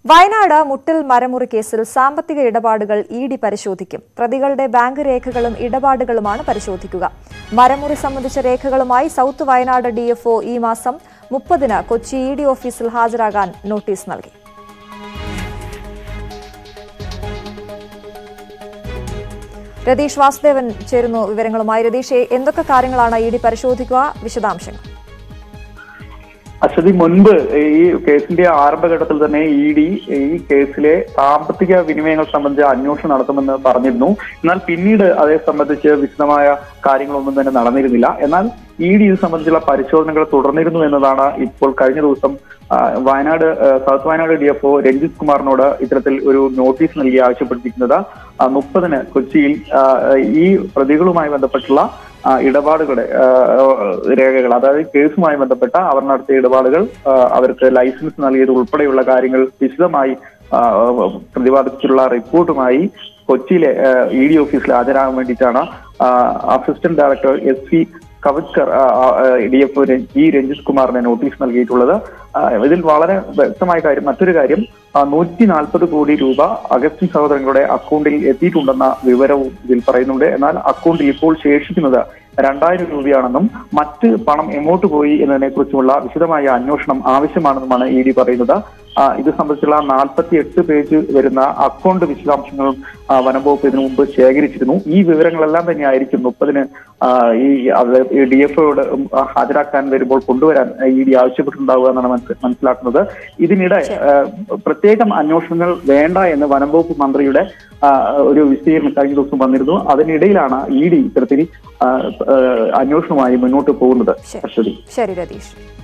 വയനാട് മുട്ടിൽ മരമുറി കേസിൽ സാമ്പത്തിക ഇടപാടുകൾ ഇ ഡി പരിശോധിക്കും പ്രതികളുടെ ബാങ്ക് രേഖകളും ഇടപാടുകളുമാണ് പരിശോധിക്കുക മരമുറി സംബന്ധിച്ച രേഖകളുമായി സൗത്ത് വയനാട് ഡിഎഫ്ഒ ഈ മാസം മുപ്പതിന് കൊച്ചി ഇ ഡി ഓഫീസിൽ ഹാജരാകാൻ നോട്ടീസ് നൽകി രതീഷ് വാസുദേവൻ ചേരുന്നു വിവരങ്ങളുമായി രതീഷ് എന്തൊക്കെ കാര്യങ്ങളാണ് ഇ ഡി പരിശോധിക്കുക വിശദാംശങ്ങൾ അശ്വതി മുൻപ് ഈ കേസിന്റെ ആരംഭഘട്ടത്തിൽ തന്നെ ഇ ഡി ഈ കേസിലെ സാമ്പത്തിക വിനിമയങ്ങൾ സംബന്ധിച്ച് അന്വേഷണം നടത്തുമെന്ന് പറഞ്ഞിരുന്നു എന്നാൽ പിന്നീട് അതേ സംബന്ധിച്ച് വിശദമായ കാര്യങ്ങളൊന്നും തന്നെ നടന്നിരുന്നില്ല എന്നാൽ ഇ ഡി ഇത് സംബന്ധിച്ചുള്ള പരിശോധനകൾ തുടർന്നിരുന്നു എന്നതാണ് ഇപ്പോൾ കഴിഞ്ഞ ദിവസം ആ, വയനാട് ആ, south Wayanad D F Ranjith കുമാറിനോട് ഇത്തരത്തിൽ ഒരു നോട്ടീസ് നൽകി ആവശ്യപ്പെട്ടിരിക്കുന്നത് ആ, മുപ്പതിന് കൊച്ചിയിൽ ആ, ഈ പ്രതികളുമായി ബന്ധപ്പെട്ടുള്ള ആ, ഇടപാടുകളുടെ ആ, രേഖകൾ അതായത് കേസുമായി ബന്ധപ്പെട്ട അവർ നടത്തിയ ഇടപാടുകൾ ആ, അവർക്ക് ലൈസൻസ് നൽകിയത് ഉൾപ്പെടെയുള്ള കാര്യങ്ങൾ വിശദമായി ആ, പ്രതിപാദിച്ചിട്ടുള്ള റിപ്പോർട്ടുമായി കൊച്ചിയിലെ ഇ ഡി ഓഫീസിൽ ഹാജരാകാൻ വേണ്ടിയിട്ടാണ് ആ, assistant director S P Kavachkar D F G Ranjith കുമാറിന് നോട്ടീസ് നൽകിയിട്ടുള്ളത് ആ, ഇതിൽ വളരെ വ്യക്തമായ കാര്യം മറ്റൊരു കാര്യം നൂറ്റി നാൽപ്പത് കോടി രൂപ അഗസ്റ്റിൻ സഹോദരങ്ങളുടെ അക്കൗണ്ടിൽ എത്തിയിട്ടുണ്ടെന്ന വിവരവും ഇതിൽ പറയുന്നുണ്ട് എന്നാൽ അക്കൗണ്ടിൽ ഇപ്പോൾ ശേഷിക്കുന്നത് രണ്ടായിരം രൂപയാണെന്നും മറ്റ് പണം എങ്ങോട്ട് പോയി എന്നതിനെ കുറിച്ചുമുള്ള വിശദമായ അന്വേഷണം ആവശ്യമാണെന്നുമാണ് ഇ ഡി പറയുന്നത് ആ, ഇത് സംബന്ധിച്ചുള്ള നാൽപ്പത്തി എട്ട് പേജ് വരുന്ന അക്കൗണ്ട് വിശദാംശങ്ങളും ആ, വനം വകുപ്പ് ഇതിനു മുമ്പ് ശേഖരിച്ചിരുന്നു ഈ വിവരങ്ങളെല്ലാം തന്നെ ആയിരിക്കും മുപ്പതിന് ആ, ഈ ഡി എഫ് ഒയോട് ഹാജരാക്കാൻ വരുമ്പോൾ കൊണ്ടുവരാൻ ഇ ഡി ആവശ്യപ്പെട്ടിട്ടുണ്ടാവുക എന്നാണ് മനസ്സ് മനസ്സിലാക്കുന്നത് ഇതിനിടെ ആ, പ്രത്യേകം അന്വേഷണങ്ങൾ വേണ്ട എന്ന് വനം വകുപ്പ് മന്ത്രിയുടെ ആ, ഒരു വിശദീകരണം കഴിഞ്ഞ ദിവസം വന്നിരുന്നു അതിനിടയിലാണ് ഇ ഡി ഇത്തരത്തിൽ ആ, ആ, അന്വേഷണവുമായി മുന്നോട്ട് പോകുന്നത് ശരി. അശ്വതി ശരി രതീഷ്